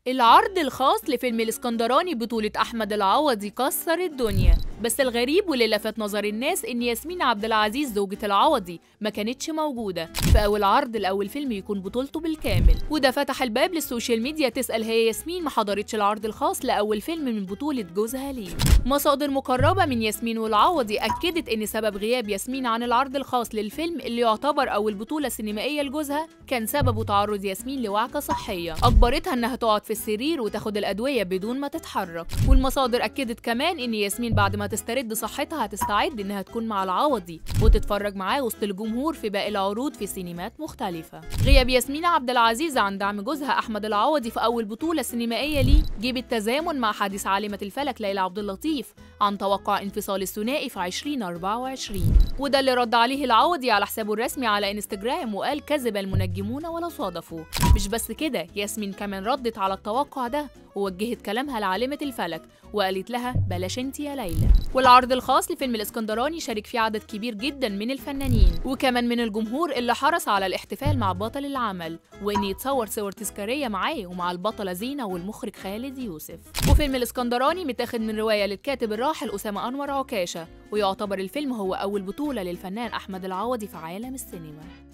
العرض الخاص لفيلم الاسكندراني بطولة أحمد العوضي كسر الدنيا بس الغريب واللي لفت نظر الناس إن ياسمين عبد العزيز زوجة العوضي ما كانتش موجودة في أول عرض لأول فيلم يكون بطولته بالكامل وده فتح الباب للسوشيال ميديا تسأل هي ياسمين ما حضرتش العرض الخاص لأول فيلم من بطولة جوزها ليه مصادر مقربة من ياسمين والعوضي أكدت إن سبب غياب ياسمين عن العرض الخاص للفيلم اللي يعتبر أول بطولة سينمائية لجوزها كان سببه تعرض ياسمين لوعكة صحية أجبرتها إنها تقعد في السرير وتاخد الأدوية بدون ما تتحرك والمصادر أكدت كمان إن ياسمين بعد ما تسترد صحتها هتستعد إنها تكون مع العوضي وتتفرج معاه وسط الجمهور في باقي العروض في سينمات مختلفة غياب ياسمين عبد العزيز عن دعم جوزها أحمد العوضي في أول بطولة سينمائية ليه جه بالتزامن مع حديث عالمة الفلك ليلى عبد اللطيف عن توقع انفصال الثنائي في 2024 وده اللي رد عليه العوضي على حسابه الرسمي على انستجرام وقال كذب المنجمون ولا صادفوا مش بس كده ياسمين كمان ردت على التوقع ده ووجهت كلامها لعالمة الفلك وقالت لها بلاش انت يا ليلى والعرض الخاص لفيلم الاسكندراني شارك فيه عدد كبير جدا من الفنانين وكمان من الجمهور اللي حرص على الاحتفال مع بطل العمل وان يتصور صور تذكارية معاه ومع البطلة زينة والمخرج خالد يوسف وفيلم الاسكندراني متاخد من رواية للكاتب الراحل أسامة أنور عكاشة ويعتبر الفيلم هو أول بطولة للفنان أحمد العوضي في عالم السينما